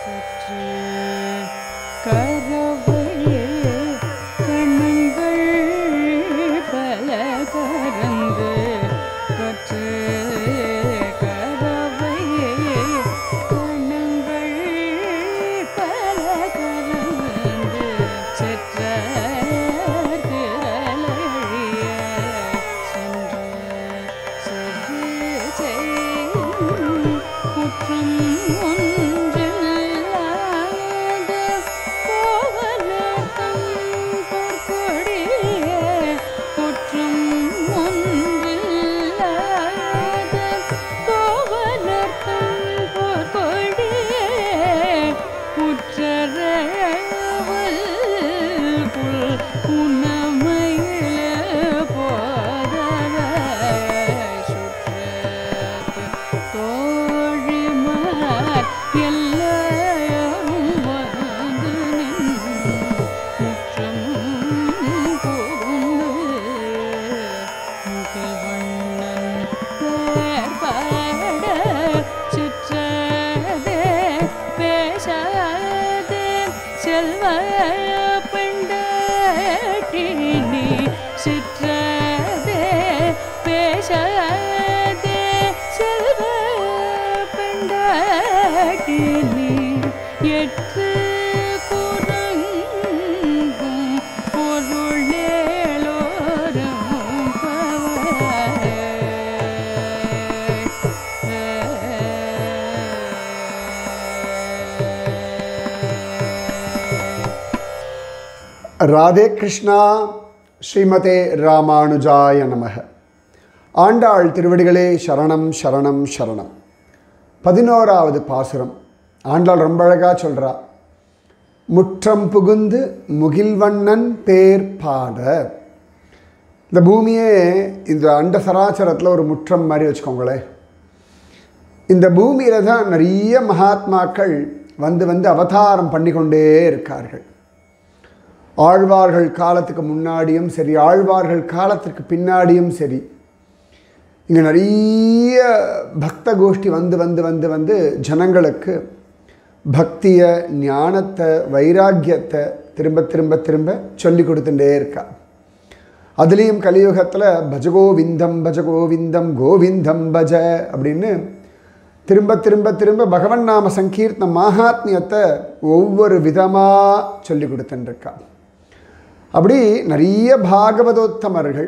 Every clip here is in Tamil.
சற்றே கரவையே கண்ணங்கள் பல கறந்து கற்று கரவையே கண்ணங்கள் பல கறந்து செற்ற திரளைய சென்ற சென்று செய்யும் குற்றம் ஒன்றில்லாத கோவலர்தம் பொற்கொடியே குற்றம் ஒன்றில்லாத கோவலர்தம் பொற்கொடியே உற்றரவல் புல் உணமையில போதவ சுற்றத்து தோழிமார் எல்லாரும் வந்து நின் முற்றம் புகுந்து முகில்வண்ணன் பேர்பாட சிற்றதே பேசாதே செல்வ பெண்டாட்டினி சிற்றதே பேசாதே செல்வ பெண்டாட்டினி எட்டு குரங்கும் பொருளேலோரும் ராதே கிருஷ்ணா ஸ்ரீமதே ராமானுஜாய நமக ஆண்டாள் திருவடிகளே சரணம் சரணம் சரணம் பதினோராவது பாசுரம் ஆண்டாள் ரொம்ப அழகாக சொல்கிறா முற்றம் புகுந்து முகில்வண்ணன் பேர் பாட இந்த பூமியே இந்த அண்ட சராச்சரத்தில் ஒரு முற்றம் மாதிரி வச்சுக்கோங்களேன் இந்த பூமியில் தான் நிறைய மகாத்மாக்கள் வந்து வந்து அவதாரம் பண்ணிக்கொண்டே இருக்கார்கள் ஆழ்வார்கள் காலத்துக்கு முன்னாடியும் சரி ஆழ்வார்கள் காலத்திற்கு பின்னாடியும் சரி இங்கே நிறைய பக்த கோஷ்டி வந்து வந்து வந்து வந்து ஜனங்களுக்கு பக்தியை ஞானத்தை வைராக்கியத்தை திரும்ப திரும்ப திரும்ப சொல்லி கொடுத்துட்டே இருக்கா அதுலேயும் கலியுகத்தில் பஜகோவிந்தம் பஜகோவிந்தம் கோவிந்தம் பஜ அப்படின்னு திரும்ப திரும்ப திரும்ப பகவன் நாம சங்கீர்த்தன மகாத்மியத்தை ஒவ்வொரு விதமாக சொல்லி கொடுத்துட்டுருக்கா அப்படி நிறைய பாகவதோத்தமர்கள்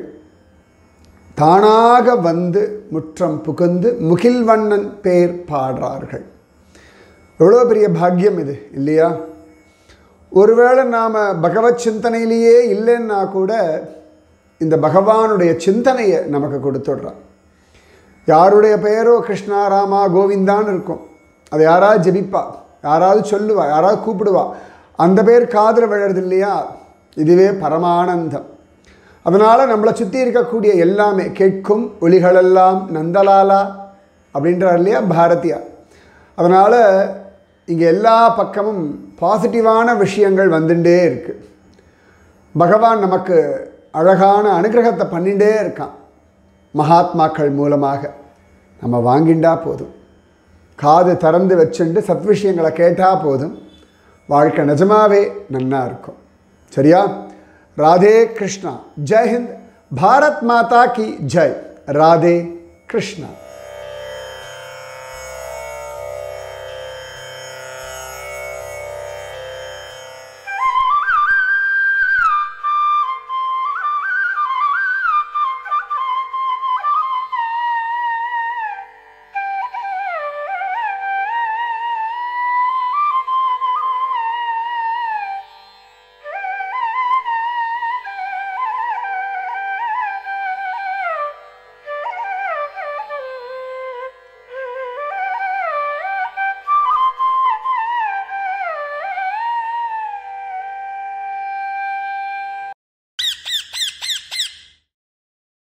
தானாக வந்து முற்றம் புகுந்து முகில்வண்ணன் பேர் பாடுறார்கள் எவ்வளோ பெரிய பாக்கியம் இது இல்லையா ஒருவேளை நாம் பகவத் சிந்தனையிலேயே இல்லைன்னா கூட இந்த பகவானுடைய சிந்தனையை நமக்கு கொடுத்துடுறான் யாருடைய பெயரோ கிருஷ்ணா ராமா கோவிந்தான்னு இருக்கும் அதை யாராவது ஜெபிப்பா யாராவது சொல்லுவா யாராவது கூப்பிடுவா அந்த பேர் காதில் விழறது இல்லையா இதுவே பரமானந்தம் அதனால் நம்மளை சுற்றி இருக்கக்கூடிய எல்லாமே கேட்கும் ஒளிகளெல்லாம் நந்தலாலா அப்படின்றார் இல்லையா பாரதியார் அதனால் இங்கே எல்லா பக்கமும் பாசிட்டிவான விஷயங்கள் வந்துட்டே இருக்குது பகவான் நமக்கு அழகான அனுகிரகத்தை பண்ணிகிட்டே இருக்கான் மகாத்மாக்கள் மூலமாக நம்ம வாங்கிண்டா போதும் காது திறந்து வச்சுண்டு சத் விஷயங்களை கேட்டால் போதும் வாழ்க்கை நிஜமாவே நன்னா இருக்கும் சரியா ராதே கிருஷ்ணா ஜெய் ஹிந்த் பாரத் மாதா கி ஜெய் ராதே கிருஷ்ணா